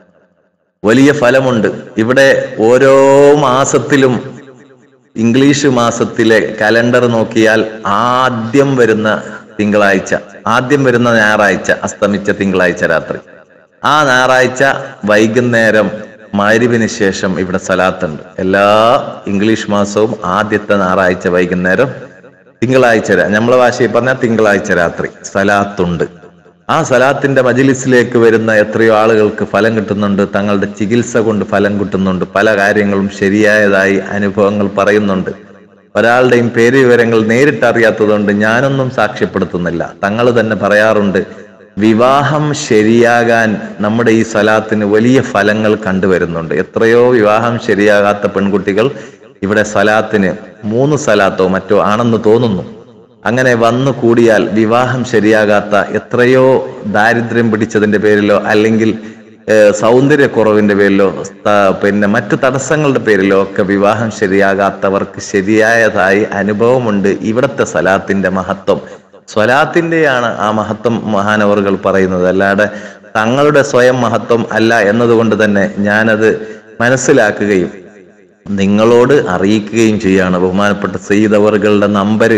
വലിയ ഫലമുണ്ട് ഇവിടെ ഓരോ മാസത്തിലും ഇംഗ്ലീഷ് മാസത്തിലെ കലണ്ടർ നോക്കിയാൽ ആദ്യം വരുന്ന തിങ്കളാഴ്ച ആദ്യം വരുന്ന ഞായറാഴ്ച അസ്തമിച്ച തിങ്കളാഴ്ച രാത്രി ആ ഞായറാഴ്ച വൈകുന്നേരം മരുവിന് ശേഷം ഇവിടെ സലാത്തുണ്ട് എല്ലാ ഇംഗ്ലീഷ് മാസവും ആദ്യത്തെ ഞായറാഴ്ച വൈകുന്നേരം തിങ്കളാഴ്ച രാ- നമ്മളെ ഭാഷയിൽ പറഞ്ഞാൽ തിങ്കളാഴ്ച രാത്രി സലാത്തുണ്ട് ആ സലാത്തിന്റെ മജിലിസിലേക്ക് വരുന്ന എത്രയോ ആളുകൾക്ക് ഫലം കിട്ടുന്നുണ്ട് തങ്ങളുടെ ചികിത്സ കൊണ്ട് ഫലം കിട്ടുന്നുണ്ട് പല കാര്യങ്ങളും ശരിയായതായി അനുഭവങ്ങൾ പറയുന്നുണ്ട് ഒരാളുടെയും പേര് വിവരങ്ങൾ നേരിട്ട് അറിയാത്തതുകൊണ്ട് ഞാനൊന്നും സാക്ഷ്യപ്പെടുത്തുന്നില്ല തങ്ങൾ തന്നെ പറയാറുണ്ട് വിവാഹം ശരിയാകാൻ നമ്മുടെ ഈ സലാത്തിന് വലിയ ഫലങ്ങൾ കണ്ടുവരുന്നുണ്ട് എത്രയോ വിവാഹം ശരിയാകാത്ത പെൺകുട്ടികൾ ഇവിടെ സലാത്തിന് മൂന്ന് സലാത്തോ മറ്റോ ആണെന്ന് തോന്നുന്നു അങ്ങനെ വന്നു കൂടിയാൽ വിവാഹം ശരിയാകാത്ത എത്രയോ ദാരിദ്ര്യം പിടിച്ചതിന്റെ പേരിലോ അല്ലെങ്കിൽ ഏഹ്, സൗന്ദര്യക്കുറവിന്റെ പേരിലോ ത- പിന്നെ മറ്റു തടസ്സങ്ങളുടെ പേരിലോ ഒക്കെ വിവാഹം ശരിയാകാത്തവർക്ക് ശരിയായതായി അനുഭവമുണ്ട് ഇവിടത്തെ സലാത്തിന്റെ മഹത്വം സ്വലാത്തിന്റെയാണ് ആ മഹത്വം മഹാനവറുകൾ പറയുന്നത് അല്ലാതെ തങ്ങളുടെ സ്വയം മഹത്വം അല്ല എന്നതുകൊണ്ട് തന്നെ ഞാനത് മനസ്സിലാക്കുകയും നിങ്ങളോട് അറിയിക്കുകയും ചെയ്യാണ് ബഹുമാനപ്പെട്ട സയ്യിദ് അവറുകളുടെ number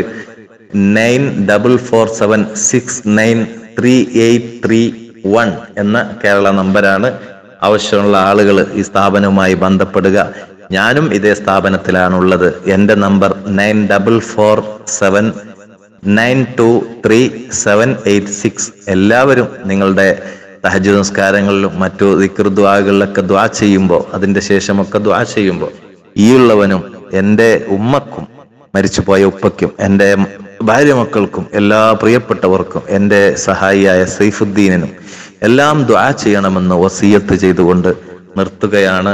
nine double four seven six nine three eight three one എന്ന കേരള നമ്പരാണ് ആവശ്യമുള്ള ആളുകൾ ഈ സ്ഥാപനവുമായി ബന്ധപ്പെടുക ഞാനും ഇതേ സ്ഥാപനത്തിലാണുള്ളത് എൻ്റെ number nine double four seven nine two three seven eight six എല്ലാവരും നിങ്ങളുടെ തഹജ് നിസ്കാരങ്ങളിലും മറ്റു ദിക്റുദ്വാകളിലൊക്കെ ദ്വാ ചെയ്യുമ്പോൾ അതിന്റെ ശേഷമൊക്കെ ദ്വാ ചെയ്യുമ്പോൾ ഈ ഉള്ളവനും എൻ്റെ ഉമ്മക്കും മരിച്ചുപോയ ഉപ്പയ്ക്കും എൻ്റെ ഭാര്യ മക്കൾക്കും എല്ലാ പ്രിയപ്പെട്ടവർക്കും എൻ്റെ സഹായിയായ സൈഫുദ്ദീനും എല്ലാം ദ്വാ ചെയ്യണമെന്ന് വസീയത്ത് ചെയ്തുകൊണ്ട് നിർത്തുകയാണ്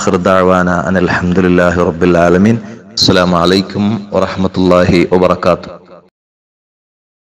വാഹൃദാവാന അനിൽഹമുല്ലാഹി റബ്ബിൽ ആലമീൻ അസ്സലാമു അലൈക്കും വറഹ്മത്തുള്ളാഹി വബറകാതുഹു